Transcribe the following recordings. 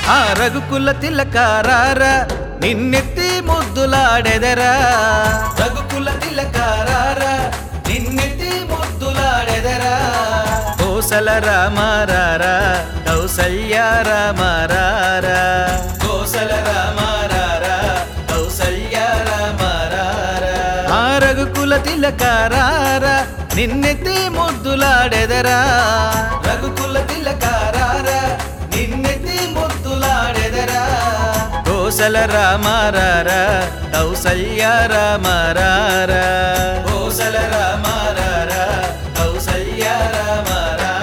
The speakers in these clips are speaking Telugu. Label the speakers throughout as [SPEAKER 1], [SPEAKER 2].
[SPEAKER 1] ఆ రఘుకుల తిలకారారా నిన్నెత్తి ముద్దులాడెదరా రఘుకుల తిలకారారా నిన్నెత్తి ముద్దులాడెదరా కోసల రామారారా కౌసల్య రామారారా కోసల రామారారా కౌసల్య రామారారా ఆ రఘుకుల తిలకారారా నిన్నెత్తి ముద్దులాడెదరా రఘుకుల తిలకారారా నిన్నెత్తి ముద్దులాడెదరా కోసల రామారారా కౌసల్య రామారారా కోసల రామారారా కౌసల్య రామారారా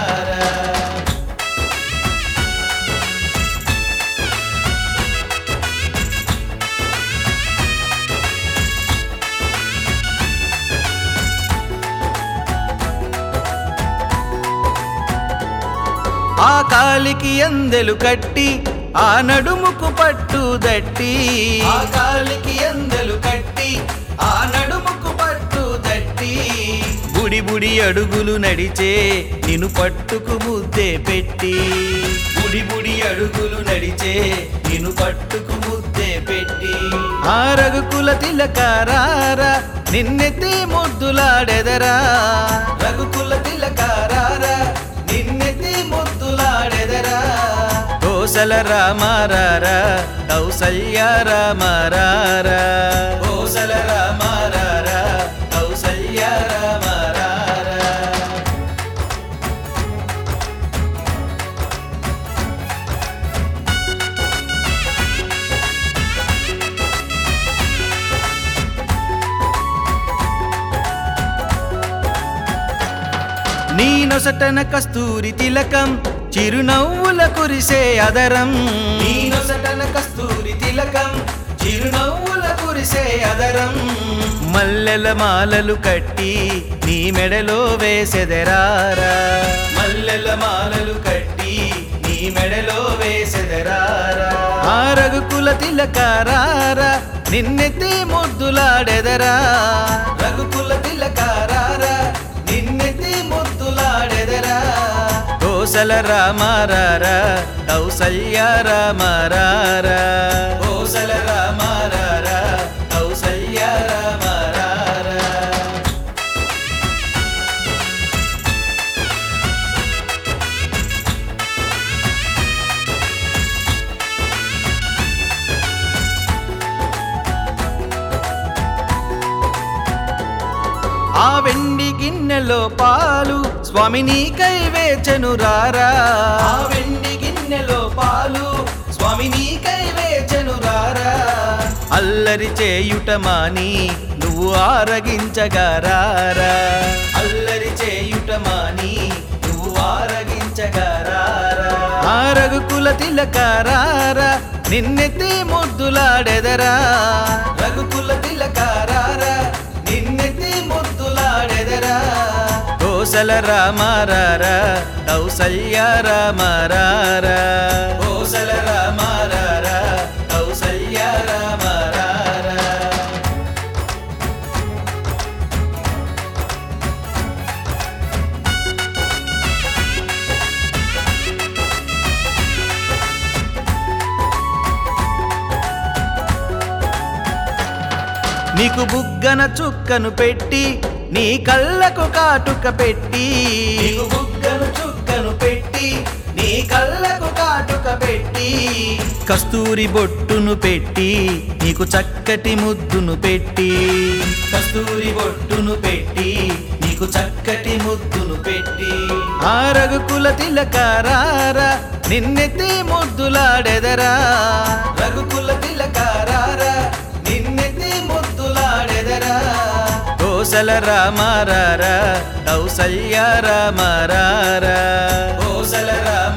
[SPEAKER 1] ఆ కాలికి ఎందెలు కట్టి ఆ నడుముకు పట్టు దట్టి ఆ కాలికి ఎందెలు కట్టి ఆ నడుముకు పట్టు దట్టి బుడి బుడి అడుగులు నడిచే నిన్ను పట్టుకు ముద్దే పెట్టి బుడి బుడి అడుగులు నడిచే నిన్ను పట్టుకు ముద్దే పెట్టి ఆ రఘుకుల తిలకారారా నిన్నెత్తి ముద్దులాడెదరా రఘుకుల తిలకారారా నిన్నెత్తి ముద్దులాడెదరా కోసల రామారారా కౌసల్య రామారారా కోసల రామారారా కౌసల్య రామారారా నీ నొసటన కస్తూరి తిలకం చిరునవ్వుల కురిసే అదరం నీ నొసటన కస్తూరి తిలకం చిరునవ్వుల కురిసే అదరం మల్లెల మాలలు కట్టి నీ మెడలో వేసెదరారా మల్లెల మాలలు కట్టి నీ మెడలో వేసెదరారా ఆ రఘుకుల తిలకారారా నిన్నెత్తి ముద్దులాడెదరా రఘుకుల తిలకారారా నిన్నెత్తి ముద్దులాడెదరా కోసల రామారారా కౌసల్య రామారారా కోసల రామారారా కౌసల్య రామారారా ఆ వెండి గిన్నెలో పాలు స్వామి నీకై వేచను రారా ఆ వెండి గిన్నెలో పాలు స్వామి నీకై వేచను రారా అల్లరి చేయుట మాని నువ్వు ఆరగించగరారా అల్లరి చేయుట మాని నువ్వు ఆరగించగరారా ఆ రఘుకుల తిలకారారా నిన్నెత్తి ముద్దులాడెదరా రఘుకుల తిలకారారా నిన్నెత్తి ముద్దులాడెదరా కోసల రామారారా కౌసల్య రామారారా కోసల రామారారా కౌసల్య రామారారా నీకు బుగ్గన చుక్కను పెట్టి నీ కళ్ళకు కాటుక పెట్టి నీకు బుగ్గను చుక్కను పెట్టి నీ కళ్ళకు కాటుక పెట్టి కస్తూరి బొట్టును పెట్టి నీకు చక్కటి ముద్దును పెట్టి కస్తూరి బొట్టును పెట్టి నీకు చక్కటి ముద్దును పెట్టి ఆ రఘుకుల తిలకారారా నిన్నెత్తి ముద్దులాడెదరా రఘుకుల తిలకారారా నిన్నెత్తి ముద్దులాడెదరా కోసల రామారారా కౌసల్య రామారారా కోసల రామ